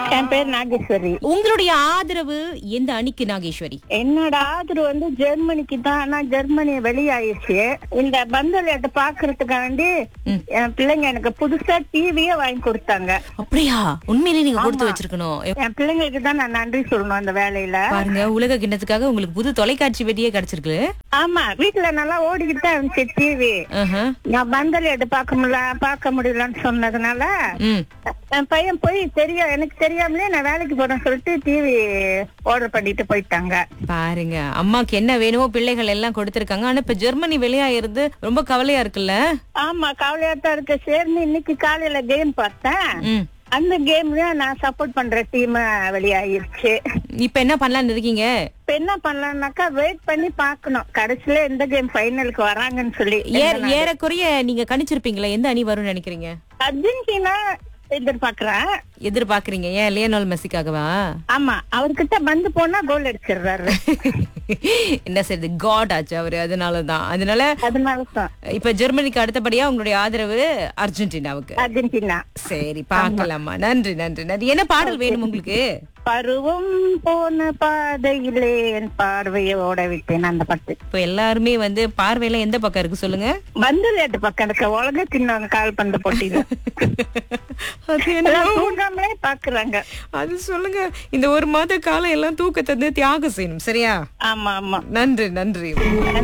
என் பேர் நாகேஸ்வரி உங்களுடைய ஆதரவு எந்த அணிக்கு நாகேஸ்வரி என்னோட ஆதரவு வந்து ஜெர்மனிக்கு தான் ஆனா ஜெர்மனி வெளியாயிருச்சு இந்த பந்தலையாட்ட பாக்குறதுக்காண்டி என் பிள்ளைங்க எனக்கு புதுசா டிவியே வாங்கி கொடுத்தாங்க அப்படியா உண்மையிலேயே நீங்க கொடுத்து வச்சிருக்கணும் எப்- என் பிள்ளைங்களுக்கு தான் நான் நன்றி சொல்லணும் அந்த வேலையில பாருங்க உலக கிண்ணத்துக்காக உங்களுக்கு புது தொலைக்காட்சி பெட்டியே கிடைச்சிருக்கு ஆமா வீட்டுல நல்லா ஓடிக்கிட்டு தான் இருந்துச்சு டிவி ஆஹா. நான் பந்தலையாட்ட பார்க்க முடியல பார்க்க முடியலன்னு சொன்னதுனால ம் என் பையன் போய் தெரியும் எனக்கு தெரியாமலே நான் வேலைக்கு போறேன்னு சொல்லிட்டு டிவி ஆர்டர் பண்ணிட்டு போயிட்டாங்க பாருங்க அம்மாக்கு என்ன வேணுமோ பிள்ளைகள் எல்லாம் கொடுத்திருக்காங்க ஆனா இப்ப ஜெர்மனி வெளியாயிருந்து ரொம்ப கவலையா இருக்குல்ல ஆமா கவலையா தான் இருக்கு சேர்ந்து இன்னைக்கு காலையில கேம் பார்த்தேன் ம் அந்த கேம்ல நான் சப்போர்ட் பண்ற டீம் வெளியாயிருச்சு இப்ப என்ன பண்ணலாம்னு இருக்கீங்க இப்ப என்ன பண்ணலாம்னாக்கா வெயிட் பண்ணி பார்க்கணும் கடைசியில எந்த கேம் ஃபைனலுக்கு வராங்கன்னு சொல்லி ஏற ஏறக்குறைய நீங்க கணிச்சிருப்பீங்களா எந்த அணி வரும்னு நினைக்கிறீங்க அர்ஜென்டினா எதிர்பார்க்கறேன் எதிர்பார்க்கறீங்க ஏன் லியோனல் மெஸ்ஸிக்காகவா ஆமா அவர்கிட்ட வந்து போனா கோல் அடிச்சிடுறாரு என்ன செய்யுது காட் ஆச்சு அவரு அதனாலதான் அதனால அதனாலதான் இப்ப ஜெர்மனிக்கு அடுத்தபடியா உங்களுடைய ஆதரவு அர்ஜென்டினாவுக்கு அர்ஜென்டினா சரி பார்க்கலாமா நன்றி நன்றி நன்றி என்ன பாடல் வேணும் உங்களுக்கு பருவம் போன பாதையிலே என் பார்வையை ஓட விட்டேன் அந்த பாட்டு இப்ப எல்லாருமே வந்து பார்வையில எந்த பக்கம் இருக்கு சொல்லுங்க பந்துலேட்டு பக்கம் இருக்க உலக தின்னவங்க கால் பந்து போட்டியில அது என்ன எல்லாம் தூங்காமலே பாக்குறாங்க அது சொல்லுங்க இந்த ஒரு மாத காலம் எல்லாம் தூக்கத்தை வந்து தியாகம் செய்யணும் சரியா ஆமா ஆமா நன்றி நன்றி